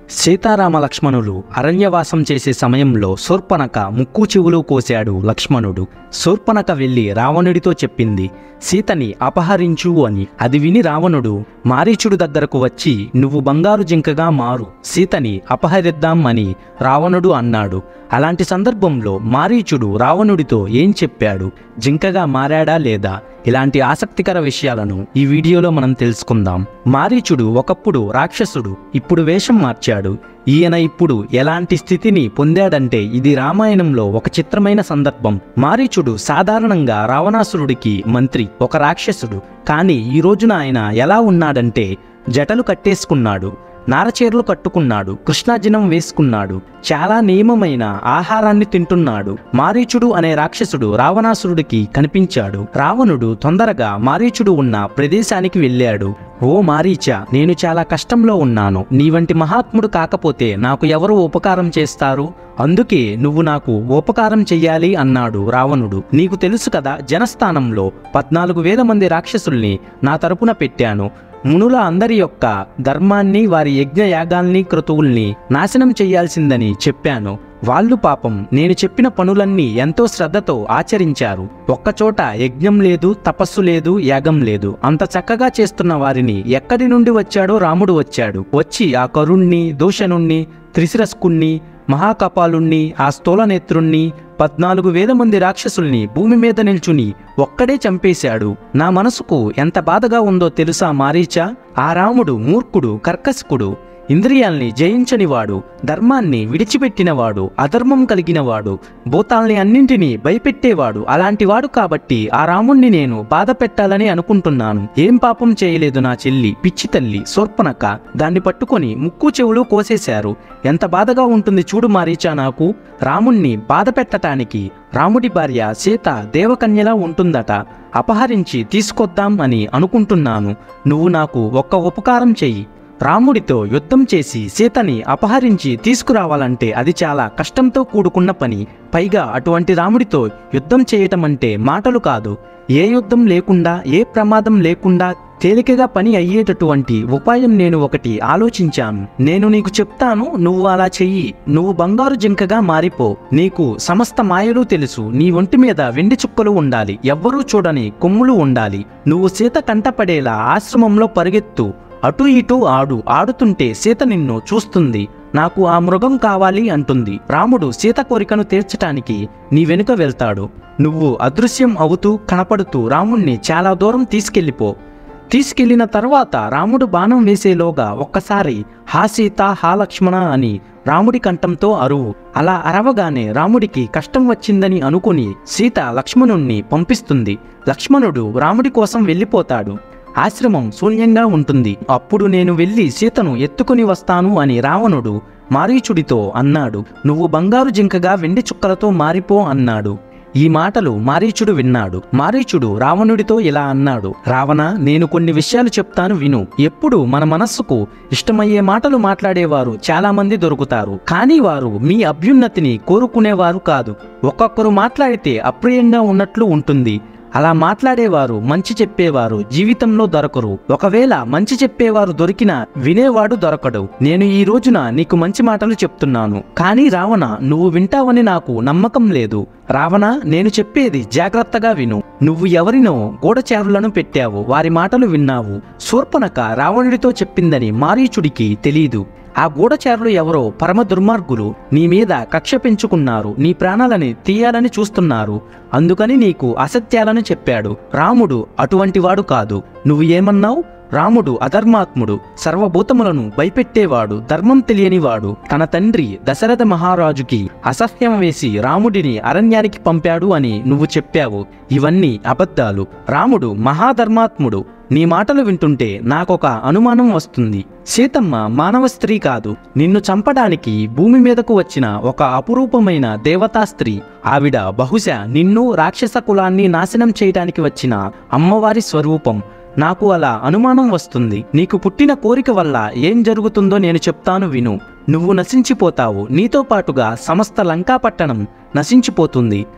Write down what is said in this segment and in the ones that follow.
సీతారామ లక్ష్మణులు అరణ్యవాసం చేసే సమయంలో శూర్పణక ముక్కు చెవులు కోశాడు లక్ష్మణుడు శూర్పణక వెళ్ళి రావణుడితో చెప్పింది సీతని అపహరించు అని అది విని రావణుడు మారీచుడు దగ్గరకు వచ్చి నువ్వు బంగారు జింకగా మారు సీతని అపహరిద్దాం అని రావణుడు అన్నాడు అలాంటి సందర్భంలో మారీచుడు రావణుడితో ఏం చెప్పాడు జింకగా మారాడా లేదా ఇలాంటి ఆసక్తికర విషయాలను ఈ వీడియోలో మనం తెలుసుకుందాం మారీచుడు ఒకప్పుడు రాక్షసుడు ఇప్పుడు వేషం మార్చాడు ఈయన ఇప్పుడు ఎలాంటి స్థితిని పొందాడంటే ఇది రామాయణంలో ఒక చిత్రమైన సందర్భం మారీచుడు సాధారణంగా రావణాసురుడికి మంత్రి ఒక రాక్షసుడు కానీ ఈ రోజున ఆయన ఎలా ఉన్నాడంటే జటలు కట్టేసుకున్నాడు నారచీరలు కట్టుకున్నాడు కృష్ణాజినం వేసుకున్నాడు చాలా నియమమైన ఆహారాన్ని తింటున్నాడు మారీచుడు అనే రాక్షసుడు రావణాసురుడికి కనిపించాడు రావణుడు తొందరగా మారీచుడు ఉన్న ప్రదేశానికి వెళ్ళాడు ఓ మారీచ నేను చాలా కష్టంలో ఉన్నాను నీ వంటి మహాత్ముడు కాకపోతే నాకు ఎవరు ఉపకారం చేస్తారు అందుకే నువ్వు నాకు ఉపకారం చెయ్యాలి అన్నాడు రావణుడు నీకు తెలుసు కదా జనస్థానంలో పద్నాలుగు వేల మంది రాక్షసుల్ని నా తరపున పెట్టాను మునుల అందరి యొక్క ధర్మాన్ని వారి యజ్ఞ యాగాల్ని క్రతువుల్ని నాశనం చేయాల్సిందని చెప్పాను వాళ్ళు పాపం నేను చెప్పిన పనులన్నీ ఎంతో శ్రద్ధతో ఆచరించారు ఒక్కచోట యజ్ఞం లేదు తపస్సు లేదు యాగం లేదు అంత చక్కగా చేస్తున్న వారిని ఎక్కడి నుండి వచ్చాడో రాముడు వచ్చాడు వచ్చి ఆ కరుణ్ణి దూషణుణ్ణి త్రిశిరస్కుణ్ణి మహాకపాలుణ్ణి ఆ స్థూలనేత్రుణ్ణి పద్నాలుగు వేల మంది రాక్షసుల్ని భూమి మీద నిల్చుని ఒక్కడే చంపేశాడు నా మనసుకు ఎంత బాధగా ఉందో తెలుసా మారీచా ఆ రాముడు మూర్ఖుడు కర్కశకుడు ఇంద్రియాల్ని జయించనివాడు ధర్మాన్ని విడిచిపెట్టినవాడు అధర్మం కలిగినవాడు భూతాల్ని అన్నింటినీ భయపెట్టేవాడు అలాంటివాడు కాబట్టి ఆ రాముణ్ణి నేను బాధ పెట్టాలని అనుకుంటున్నాను ఏం పాపం చేయలేదు నా చెల్లి పిచ్చి తల్లి శూర్పణక దాన్ని పట్టుకొని ముక్కు చెవులు కోసేశారు ఎంత బాధగా ఉంటుంది చూడు మారీచా నాకు రాముణ్ణి బాధ పెట్టటానికి రాముడి భార్య సీత దేవకన్యలా ఉంటుందట అపహరించి తీసుకొద్దాం అని అనుకుంటున్నాను నువ్వు నాకు ఒక్క ఉపకారం చెయ్యి రాముడితో యుద్ధం చేసి సీతని అపహరించి తీసుకురావాలంటే అది చాలా కష్టంతో కూడుకున్న పని పైగా అటువంటి రాముడితో యుద్ధం చేయటం అంటే మాటలు కాదు ఏ యుద్ధం లేకుండా ఏ ప్రమాదం లేకుండా తేలికగా పని అయ్యేటటువంటి ఉపాయం నేను ఒకటి ఆలోచించాను నేను నీకు చెప్తాను నువ్వు అలా చెయ్యి నువ్వు బంగారు జింకగా మారిపో నీకు సమస్త మాయలు తెలుసు నీ ఒంటి మీద వెండి చుక్కలు ఉండాలి ఎవ్వరూ చూడని కొమ్ములు ఉండాలి నువ్వు సీత కంటపడేలా ఆశ్రమంలో పరిగెత్తు అటు ఇటు ఆడు ఆడుతుంటే సీత నిన్ను చూస్తుంది నాకు ఆ మృగం కావాలి అంటుంది రాముడు సీత కోరికను తీర్చటానికి నీ వెనుక వెళ్తాడు నువ్వు అదృశ్యం అవుతూ కనపడుతూ రాముణ్ణి చాలా దూరం తీసుకెళ్ళిపో తీసుకెళ్లిన తర్వాత రాముడు బాణం వేసేలోగా ఒక్కసారి హా సీత హా లక్ష్మణ అని రాముడి కంఠంతో అరువు అలా అరవగానే రాముడికి కష్టం వచ్చిందని అనుకుని సీత లక్ష్మణుణ్ణి పంపిస్తుంది లక్ష్మణుడు రాముడి కోసం వెళ్ళిపోతాడు ఆశ్రమం శూన్యంగా ఉంటుంది అప్పుడు నేను వెళ్ళి సీతను ఎత్తుకుని వస్తాను అని రావణుడు మారీచుడితో అన్నాడు నువ్వు బంగారు జింకగా వెండి చుక్కలతో మారిపో అన్నాడు ఈ మాటలు మారీచుడు విన్నాడు మారీచుడు రావణుడితో ఇలా అన్నాడు రావణ నేను కొన్ని విషయాలు చెప్తాను విను ఎప్పుడు మన మనస్సుకు ఇష్టమయ్యే మాటలు మాట్లాడేవారు చాలా మంది దొరుకుతారు కానీ వారు మీ అభ్యున్నతిని కోరుకునేవారు కాదు ఒక్కొక్కరు మాట్లాడితే అప్రియంగా ఉన్నట్లు ఉంటుంది అలా మాట్లాడేవారు మంచి చెప్పేవారు జీవితంలో దొరకరు ఒకవేళ మంచి చెప్పేవారు దొరికినా వినేవాడు దొరకడు నేను ఈ రోజున నీకు మంచి మాటలు చెప్తున్నాను కానీ రావణ నువ్వు వింటావని నాకు నమ్మకం లేదు రావణ నేను చెప్పేది జాగ్రత్తగా విను నువ్వు ఎవరినో గూఢచారులను పెట్టావు వారి మాటలు విన్నావు శూర్పణక రావణుడితో చెప్పిందని మారీచుడికి తెలీదు ఆ గూఢచారులు ఎవరో పరమ దుర్మార్గులు నీ మీద కక్ష పెంచుకున్నారు నీ ప్రాణాలని తీయాలని చూస్తున్నారు అందుకని నీకు అసత్యాలను చెప్పాడు రాముడు అటువంటి వాడు కాదు నువ్వు ఏమన్నావు రాముడు అధర్మాత్ముడు సర్వభూతములను భయపెట్టేవాడు ధర్మం తెలియనివాడు తన తండ్రి దశరథ మహారాజుకి అసహ్యం వేసి రాముడిని అరణ్యానికి పంపాడు అని నువ్వు చెప్పావు ఇవన్నీ అబద్ధాలు రాముడు మహాధర్మాత్ముడు నీ మాటలు వింటుంటే నాకొక అనుమానం వస్తుంది సీతమ్మ మానవ స్త్రీ కాదు నిన్ను చంపడానికి భూమి మీదకు వచ్చిన ఒక అపురూపమైన దేవతా స్త్రీ ఆవిడ బహుశా నిన్ను రాక్షస కులాన్ని నాశనం చేయడానికి వచ్చిన అమ్మవారి స్వరూపం నాకు అలా అనుమానం వస్తుంది నీకు పుట్టిన కోరిక వల్ల ఏం జరుగుతుందో నేను చెప్తాను విను నువ్వు నశించిపోతావు నీతో పాటుగా సమస్త లంకా పట్టణం నశించిపోతుంది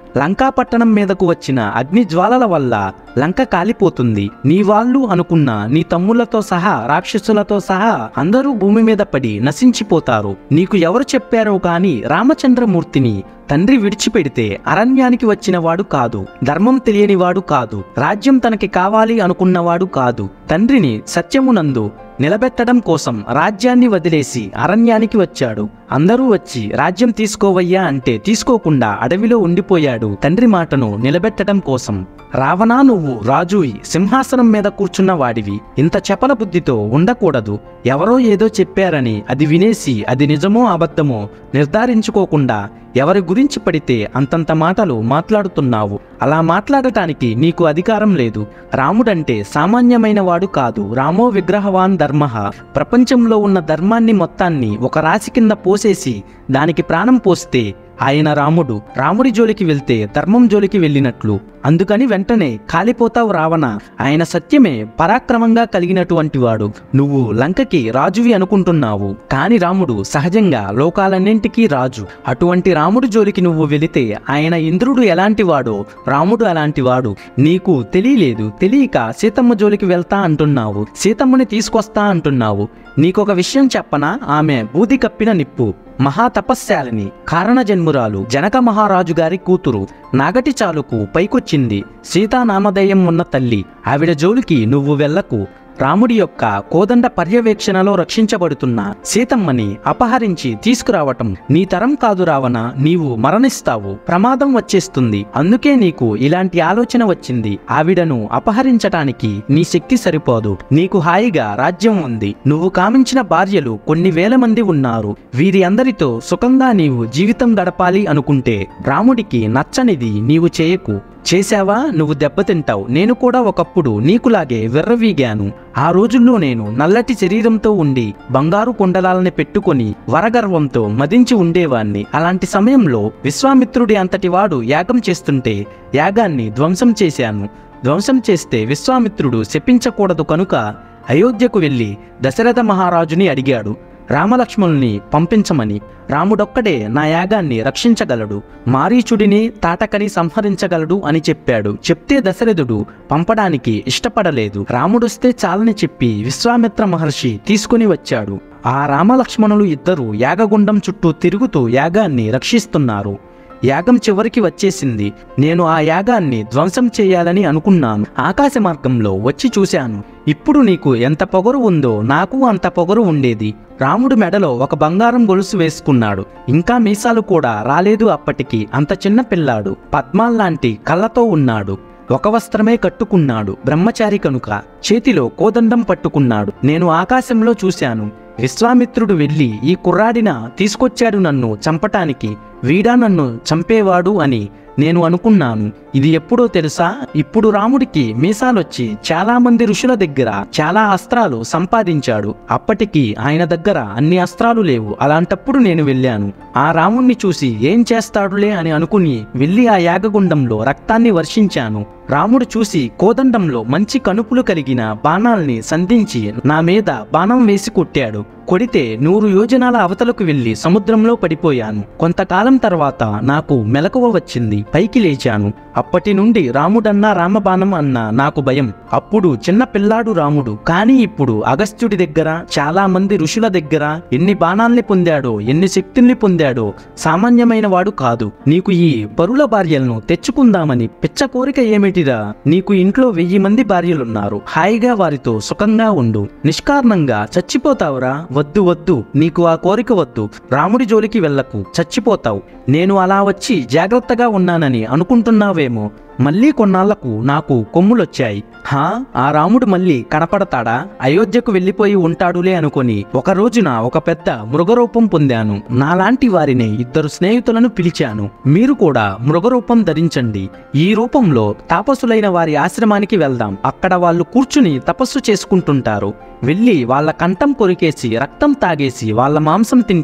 లంకాపట్టణం మీదకు వచ్చిన అగ్ని జ్వాలల వల్ల లంక కాలిపోతుంది నీ వాళ్ళు అనుకున్న నీ తమ్ములతో సహా రాక్షసులతో సహా అందరూ భూమి మీద పడి నశించిపోతారు నీకు ఎవరు చెప్పారో కాని రామచంద్రమూర్తిని తండ్రి విడిచిపెడితే అరణ్యానికి వచ్చిన వాడు కాదు ధర్మం తెలియనివాడు కాదు రాజ్యం తనకి కావాలి అనుకున్నవాడు కాదు తండ్రిని సత్యమునందు నిలబెట్టడం కోసం రాజ్యాన్ని వదిలేసి అరణ్యానికి వచ్చాడు అందరూ వచ్చి రాజ్యం తీసుకోవయ్యా అంటే తీసుకోకుండా అడవిలో ఉండిపోయాడు తండ్రి మాటను నిలబెట్టడం కోసం రావణా నువ్వు రాజువి సింహాసనం మీద కూర్చున్న వాడివి ఇంత చపల బుద్ధితో ఉండకూడదు ఎవరో ఏదో చెప్పారని అది వినేసి అది నిజమో అబద్ధమో నిర్ధారించుకోకుండా ఎవరి గురించి పడితే అంతంత మాటలు మాట్లాడుతున్నావు అలా మాట్లాడటానికి నీకు అధికారం లేదు రాముడంటే సామాన్యమైన వాడు కాదు రామో విగ్రహవాన్ ధర్మ ప్రపంచంలో ఉన్న ధర్మాన్ని మొత్తాన్ని ఒక రాశి కింద పోసేసి దానికి ప్రాణం పోస్తే ఆయన రాముడు రాముడి జోలికి వెళ్తే ధర్మం జోలికి వెళ్ళినట్లు అందుకని వెంటనే కాలిపోతావు రావణ ఆయన సత్యమే పరాక్రమంగా కలిగినటువంటి వాడు నువ్వు లంకకి రాజువి అనుకుంటున్నావు కాని రాముడు సహజంగా లోకాలన్నింటికీ రాజు అటువంటి రాముడి జోలికి నువ్వు వెళితే ఆయన ఇంద్రుడు ఎలాంటి వాడో రాముడు అలాంటి వాడు నీకు తెలియలేదు తెలియక సీతమ్మ జోలికి వెళ్తా అంటున్నావు సీతమ్మని తీసుకొస్తా అంటున్నావు నీకొక విషయం చెప్పనా ఆమె బూది కప్పిన నిప్పు మహా తపస్శాలిని కారణ జన్మురాలు జనక మహారాజు గారి కూతురు నాగటి చాలుకు పైకొచ్చింది సీతానామధేయం ఉన్న తల్లి ఆవిడ జోలికి నువ్వు వెళ్ళకు రాముడి యొక్క కోదండ పర్యవేక్షణలో రక్షించబడుతున్న సీతమ్మని అపహరించి తీసుకురావటం నీ తరం కాదు రావణ నీవు మరణిస్తావు ప్రమాదం వచ్చేస్తుంది అందుకే నీకు ఇలాంటి ఆలోచన వచ్చింది ఆవిడను అపహరించటానికి నీ శక్తి సరిపోదు నీకు హాయిగా రాజ్యం ఉంది నువ్వు కామించిన భార్యలు కొన్ని వేల మంది ఉన్నారు వీరి అందరితో సుఖంగా నీవు జీవితం గడపాలి అనుకుంటే రాముడికి నచ్చనిది నీవు చేయకు చేశావా నువ్వు దెబ్బతింటావు నేను కూడా ఒకప్పుడు నీకులాగే విర్రవీగాను ఆ రోజుల్లో నేను నల్లటి శరీరంతో ఉండి బంగారు కుండలాలని పెట్టుకొని వరగర్వంతో మదించి ఉండేవాణ్ణి అలాంటి సమయంలో విశ్వామిత్రుడి అంతటి వాడు యాగం చేస్తుంటే యాగాన్ని ధ్వంసం చేశాను ధ్వంసం చేస్తే విశ్వామిత్రుడు శపించకూడదు కనుక అయోధ్యకు వెళ్ళి దశరథ మహారాజుని అడిగాడు రామలక్ష్మణుల్ని పంపించమని రాముడొక్కడే నా యాగాన్ని రక్షించగలడు మారీచుడిని తాటకని సంహరించగలడు అని చెప్పాడు చెప్తే దశరథుడు పంపడానికి ఇష్టపడలేదు రాముడొస్తే చాలని చెప్పి విశ్వామిత్ర మహర్షి తీసుకుని వచ్చాడు ఆ రామలక్ష్మణులు ఇద్దరు యాగగుండం చుట్టూ తిరుగుతూ యాగాన్ని రక్షిస్తున్నారు యాగం చివరికి వచ్చేసింది నేను ఆ యాగాన్ని ధ్వంసం చేయాలని అనుకున్నాను ఆకాశ మార్గంలో వచ్చి చూశాను ఇప్పుడు నీకు ఎంత పొగరు ఉందో నాకు అంత పొగరు ఉండేది రాముడు మెడలో ఒక బంగారం గొలుసు వేసుకున్నాడు ఇంకా మీసాలు కూడా రాలేదు అప్పటికి అంత చిన్న పిల్లాడు పద్మాల్లాంటి కళ్ళతో ఉన్నాడు ఒక వస్త్రమే కట్టుకున్నాడు బ్రహ్మచారి కనుక చేతిలో కోదండం పట్టుకున్నాడు నేను ఆకాశంలో చూశాను విశ్వామిత్రుడు వెళ్ళి ఈ కుర్రాడిన తీసుకొచ్చాడు నన్ను చంపటానికి వీడా నన్ను చంపేవాడు అని నేను అనుకున్నాను ఇది ఎప్పుడో తెలుసా ఇప్పుడు రాముడికి మీసాలొచ్చి చాలా మంది ఋషుల దగ్గర చాలా అస్త్రాలు సంపాదించాడు అప్పటికి ఆయన దగ్గర అన్ని అస్త్రాలు లేవు అలాంటప్పుడు నేను వెళ్ళాను ఆ రాముణ్ణి చూసి ఏం చేస్తాడులే అని అనుకుని వెళ్ళి ఆ యాగగుండంలో రక్తాన్ని వర్షించాను రాముడు చూసి కోదండంలో మంచి కనుపులు కలిగిన బాణాల్ని సంధించి నా మీద బాణం వేసి కొట్టాడు కొడితే నూరు యోజనాల అవతలకు వెళ్లి సముద్రంలో పడిపోయాను కొంతకాలం తర్వాత నాకు మెలకువ వచ్చింది పైకి లేచాను అప్పటి నుండి రాముడన్నా రామబాణం అన్నా నాకు భయం అప్పుడు చిన్న పిల్లాడు రాముడు కానీ ఇప్పుడు అగస్త్యుడి దగ్గర చాలా మంది ఋషుల దగ్గర ఎన్ని బాణాల్ని పొందాడో ఎన్ని శక్తుల్ని పొందాడో సామాన్యమైన వాడు కాదు నీకు ఈ పరుల భార్యలను తెచ్చుకుందామని పిచ్చ కోరిక ఏమిటిరా నీకు ఇంట్లో వెయ్యి మంది భార్యలున్నారు హాయిగా వారితో సుఖంగా ఉండు నిష్కారణంగా చచ్చిపోతావురా వద్దు వద్దు నీకు ఆ కోరిక వద్దు రాముడి జోలికి వెళ్ళకు చచ్చిపోతావు నేను అలా వచ్చి జాగ్రత్తగా ఉన్నానని అనుకుంటున్నావేమో మళ్ళీ కొన్నాళ్లకు నాకు కొమ్ములొచ్చాయి హా ఆ రాముడు మళ్ళీ కనపడతాడా అయోధ్యకు వెళ్ళిపోయి ఉంటాడులే అనుకొని ఒక రోజున ఒక పెద్ద మృగరూపం పొందాను నాలాంటి వారిని ఇద్దరు స్నేహితులను పిలిచాను మీరు కూడా మృగరూపం ధరించండి ఈ రూపంలో తాపసులైన వారి ఆశ్రమానికి వెళ్దాం అక్కడ వాళ్ళు కూర్చుని తపస్సు చేసుకుంటుంటారు వెళ్ళి వాళ్ళ కంఠం కొరికేసి రక్తం తాగేసి వాళ్ళ మాంసం తింటే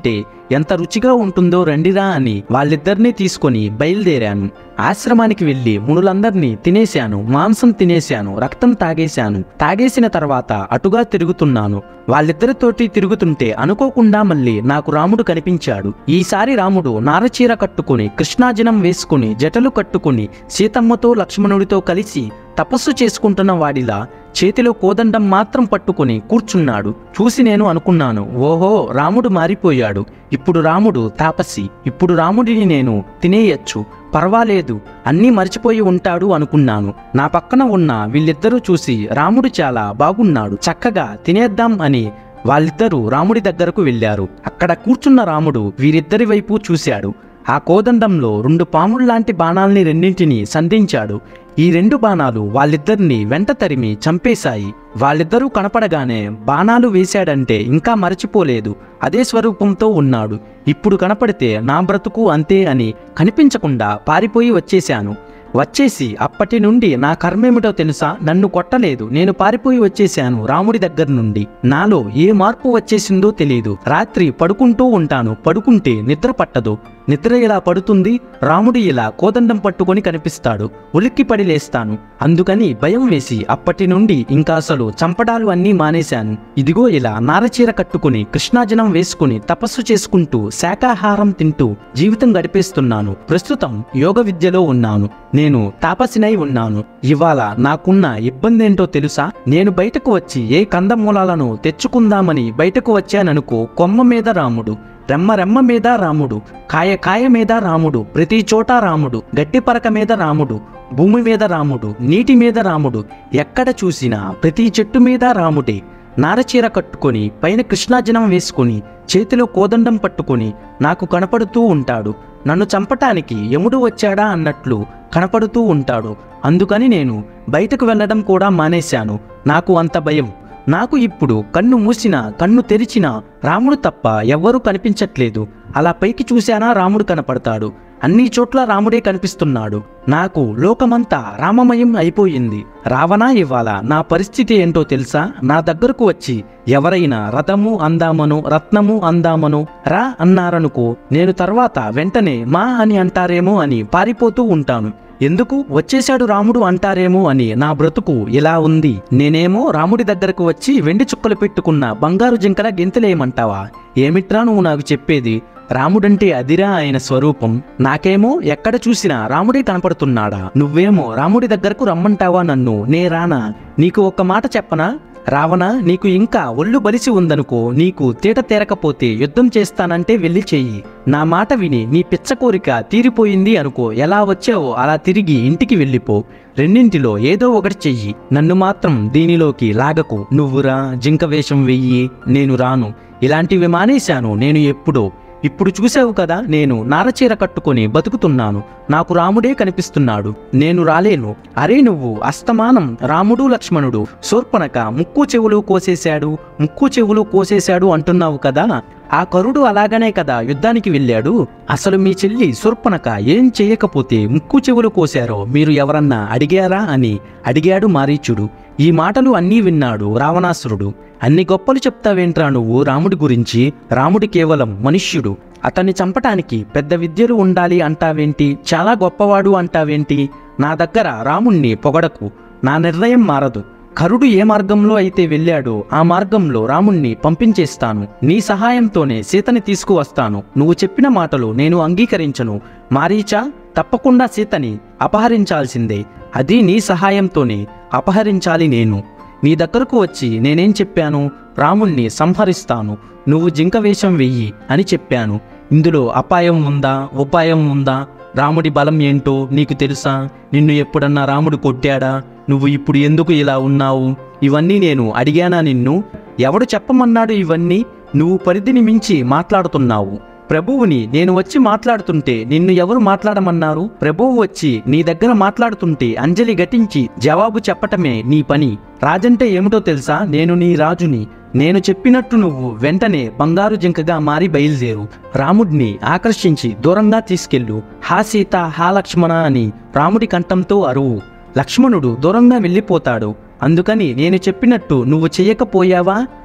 ఎంత రుచిగా ఉంటుందో రండిరా అని వాళ్ళిద్దరినీ తీసుకొని బయలుదేరాను ఆశ్రమానికి వెళ్ళి మునులందరినీ తినేశాను మాంసం తినేశాను రక్తం తాగేశాను తాగేసిన తర్వాత అటుగా తిరుగుతున్నాను వాళ్ళిద్దరితోటి తిరుగుతుంటే అనుకోకుండా మళ్ళీ నాకు రాముడు కనిపించాడు ఈసారి రాముడు నారచీర కట్టుకుని కృష్ణాజనం వేసుకుని జటలు కట్టుకుని సీతమ్మతో లక్ష్మణుడితో కలిసి తపస్సు చేసుకుంటున్న వాడిలా చేతిలో కోదండం మాత్రం పట్టుకుని కూర్చున్నాడు చూసి నేను అనుకున్నాను ఓహో రాముడు మారిపోయాడు ఇప్పుడు రాముడు తాపసి ఇప్పుడు రాముడిని నేను తినేయచ్చు పర్వాలేదు అన్నీ మర్చిపోయి ఉంటాడు అనుకున్నాను నా పక్కన ఉన్న వీళ్ళిద్దరూ చూసి రాముడు చాలా బాగున్నాడు చక్కగా తినేద్దాం అని వాళ్ళిద్దరూ రాముడి దగ్గరకు వెళ్ళారు అక్కడ కూర్చున్న రాముడు వీరిద్దరి వైపు చూశాడు ఆ కోదండంలో రెండు పాముల్లాంటి బాణాల్ని రెండింటినీ సంధించాడు ఈ రెండు బాణాలు వాళ్ళిద్దరిని వెంట తరిమి చంపేశాయి వాళ్ళిద్దరూ కనపడగానే బాణాలు వేశాడంటే ఇంకా మరచిపోలేదు అదే స్వరూపంతో ఉన్నాడు ఇప్పుడు కనపడితే నా బ్రతుకు అంతే అని కనిపించకుండా పారిపోయి వచ్చేశాను వచ్చేసి అప్పటి నుండి నా కర్మేమిటో తెలుసా నన్ను కొట్టలేదు నేను పారిపోయి వచ్చేశాను రాముడి దగ్గర నుండి నాలో ఏ మార్పు వచ్చేసిందో తెలియదు రాత్రి పడుకుంటూ ఉంటాను పడుకుంటే నిద్ర పట్టదు నిద్ర ఇలా పడుతుంది రాముడు ఇలా కోదండం పట్టుకొని కనిపిస్తాడు ఉలిక్కిపడి లేస్తాను అందుకని భయం వేసి అప్పటి నుండి ఇంకా అసలు చంపడాలు అన్నీ మానేశాను ఇదిగో ఇలా నారచీర కట్టుకుని కృష్ణాజనం వేసుకుని తపస్సు చేసుకుంటూ శాకాహారం తింటూ జీవితం గడిపేస్తున్నాను ప్రస్తుతం యోగ విద్యలో ఉన్నాను నేను తాపసినై ఉన్నాను ఇవాళ నాకున్న ఇబ్బంది ఏంటో తెలుసా నేను బయటకు వచ్చి ఏ కందమూలాలను తెచ్చుకుందామని బయటకు వచ్చాననుకో కొమ్మ మీద రాముడు రెమ్మ రెమ్మ మీద రాముడు కాయ కాయ మీద రాముడు ప్రతి చోట రాముడు గట్టి పరక మీద రాముడు భూమి మీద రాముడు నీటి మీద రాముడు ఎక్కడ చూసినా ప్రతి చెట్టు మీద రాముడే నారచీర కట్టుకొని పైన కృష్ణాజనం వేసుకొని చేతిలో కోదండం పట్టుకొని నాకు కనపడుతూ ఉంటాడు నన్ను చంపటానికి యముడు వచ్చాడా అన్నట్లు కనపడుతూ ఉంటాడు అందుకని నేను బయటకు వెళ్ళడం కూడా మానేశాను నాకు అంత భయం నాకు ఇప్పుడు కన్ను మూసినా కన్ను తెరిచినా రాముడు తప్ప ఎవ్వరూ కనిపించట్లేదు అలా పైకి చూశానా రాముడు కనపడతాడు అన్ని చోట్ల రాముడే కనిపిస్తున్నాడు నాకు లోకమంతా రామమయం అయిపోయింది రావణా ఇవ్వాల నా పరిస్థితి ఏంటో తెలుసా నా దగ్గరకు వచ్చి ఎవరైనా రథము అందామను రత్నము అందామను రా అన్నారనుకో నేను తర్వాత వెంటనే మా అని అంటారేమో అని పారిపోతూ ఉంటాను ఎందుకు వచ్చేశాడు రాముడు అంటారేమో అని నా బ్రతుకు ఇలా ఉంది నేనేమో రాముడి దగ్గరకు వచ్చి వెండి చుక్కలు పెట్టుకున్న బంగారు జింకల గెంతులేయమంటావా ఏమిట్రా నువ్వు నాకు చెప్పేది రాముడంటే అదిరా ఆయన స్వరూపం నాకేమో ఎక్కడ చూసినా రాముడే కనపడుతున్నాడా నువ్వేమో రాముడి దగ్గరకు రమ్మంటావా నన్ను నే రానా నీకు ఒక్క మాట చెప్పనా రావణ నీకు ఇంకా ఒళ్ళు బలిసి ఉందనుకో నీకు తీట తీరకపోతే యుద్ధం చేస్తానంటే వెళ్ళి చెయ్యి నా మాట విని నీ పిచ్చ కోరిక తీరిపోయింది అనుకో ఎలా వచ్చావో అలా తిరిగి ఇంటికి వెళ్ళిపో రెండింటిలో ఏదో ఒకటి చెయ్యి నన్ను మాత్రం దీనిలోకి లాగకు నువ్వురా జింక వేషం వెయ్యి నేను రాను ఇలాంటివి మానేశాను నేను ఎప్పుడో ఇప్పుడు చూసావు కదా నేను నారచీర కట్టుకొని బతుకుతున్నాను నాకు రాముడే కనిపిస్తున్నాడు నేను రాలేను అరే నువ్వు అస్తమానం రాముడు లక్ష్మణుడు శూర్పణక ముక్కు చెవులు కోసేశాడు ముక్కు చెవులు కోసేశాడు అంటున్నావు కదా ఆ కరుడు అలాగనే కదా యుద్ధానికి వెళ్ళాడు అసలు మీ చెల్లి శూర్పణక ఏం చేయకపోతే ముక్కు చెవులు కోశారో మీరు ఎవరన్నా అడిగారా అని అడిగాడు మారీచుడు ఈ మాటలు అన్నీ విన్నాడు రావణాసురుడు అన్ని గొప్పలు చెప్తావేంట్రా నువ్వు రాముడి గురించి రాముడి కేవలం మనుష్యుడు అతన్ని చంపటానికి పెద్ద విద్యలు ఉండాలి అంటావేంటి చాలా గొప్పవాడు అంటావేంటి నా దగ్గర రాముణ్ణి పొగడకు నా నిర్ణయం మారదు కరుడు ఏ మార్గంలో అయితే వెళ్ళాడో ఆ మార్గంలో రాముణ్ణి పంపించేస్తాను నీ సహాయంతోనే సీతని తీసుకువస్తాను నువ్వు చెప్పిన మాటలు నేను అంగీకరించను మారీచా తప్పకుండా సీతని అపహరించాల్సిందే అది నీ సహాయంతోనే అపహరించాలి నేను నీ దగ్గరకు వచ్చి నేనేం చెప్పాను రాముణ్ణి సంహరిస్తాను నువ్వు జింక వేషం వెయ్యి అని చెప్పాను ఇందులో అపాయం ఉందా ఉపాయం ఉందా రాముడి బలం ఏంటో నీకు తెలుసా నిన్ను ఎప్పుడన్నా రాముడు కొట్టాడా నువ్వు ఇప్పుడు ఎందుకు ఇలా ఉన్నావు ఇవన్నీ నేను అడిగానా నిన్ను ఎవడు చెప్పమన్నాడు ఇవన్నీ నువ్వు పరిధిని మించి మాట్లాడుతున్నావు ప్రభువుని నేను వచ్చి మాట్లాడుతుంటే నిన్ను ఎవరు మాట్లాడమన్నారు ప్రభువు వచ్చి నీ దగ్గర మాట్లాడుతుంటే అంజలి ఘటించి జవాబు చెప్పటమే నీ పని రాజంటే ఏమిటో తెలుసా నేను నీ రాజుని నేను చెప్పినట్టు నువ్వు వెంటనే బంగారు జింకగా మారి బయలుదేరు రాముడిని ఆకర్షించి దూరంగా తీసుకెళ్ళు హా సీత హా లక్ష్మణ అని రాముడి కంఠంతో అరువు లక్ష్మణుడు దూరంగా వెళ్ళిపోతాడు అందుకని నేను చెప్పినట్టు నువ్వు చెయ్యకపోయావా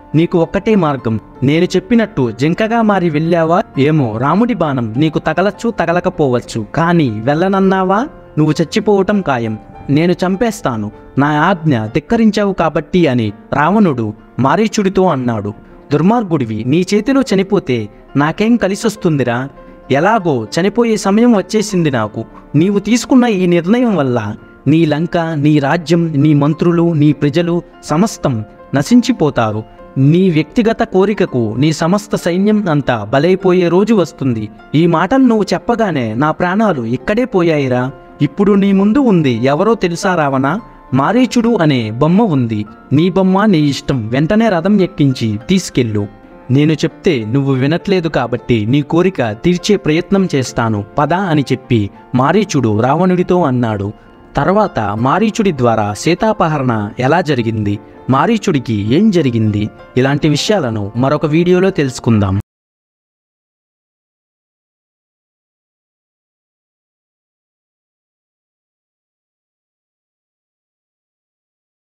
నీకు ఒక్కటే మార్గం నేను చెప్పినట్టు జింకగా మారి వెళ్ళావా ఏమో రాముడి బాణం నీకు తగలచ్చు తగలకపోవచ్చు కానీ వెళ్ళనన్నావా నువ్వు చచ్చిపోవటం ఖాయం నేను చంపేస్తాను నా ఆజ్ఞ ధిక్కరించావు కాబట్టి అని రావణుడు మారీచుడితో అన్నాడు దుర్మార్గుడివి నీ చేతిలో చనిపోతే నాకేం కలిసొస్తుందిరా ఎలాగో చనిపోయే సమయం వచ్చేసింది నాకు నీవు తీసుకున్న ఈ నిర్ణయం వల్ల నీ లంక నీ రాజ్యం నీ మంత్రులు నీ ప్రజలు సమస్తం నశించిపోతారు నీ వ్యక్తిగత కోరికకు నీ సమస్త సైన్యం అంతా బలైపోయే రోజు వస్తుంది ఈ మాటలు నువ్వు చెప్పగానే నా ప్రాణాలు ఇక్కడే పోయాయిరా ఇప్పుడు నీ ముందు ఉంది ఎవరో తెలుసా రావణా మారీచుడు అనే బొమ్మ ఉంది నీ బొమ్మ నీ ఇష్టం వెంటనే రథం ఎక్కించి తీసుకెళ్ళు నేను చెప్తే నువ్వు వినట్లేదు కాబట్టి నీ కోరిక తీర్చే ప్రయత్నం చేస్తాను పద అని చెప్పి మారీచుడు రావణుడితో అన్నాడు తర్వాత మారీచుడి ద్వారా సీతాపహరణ ఎలా జరిగింది మారీచుడికి ఏం జరిగింది ఇలాంటి విషయాలను మరొక వీడియోలో తెలుసుకుందాం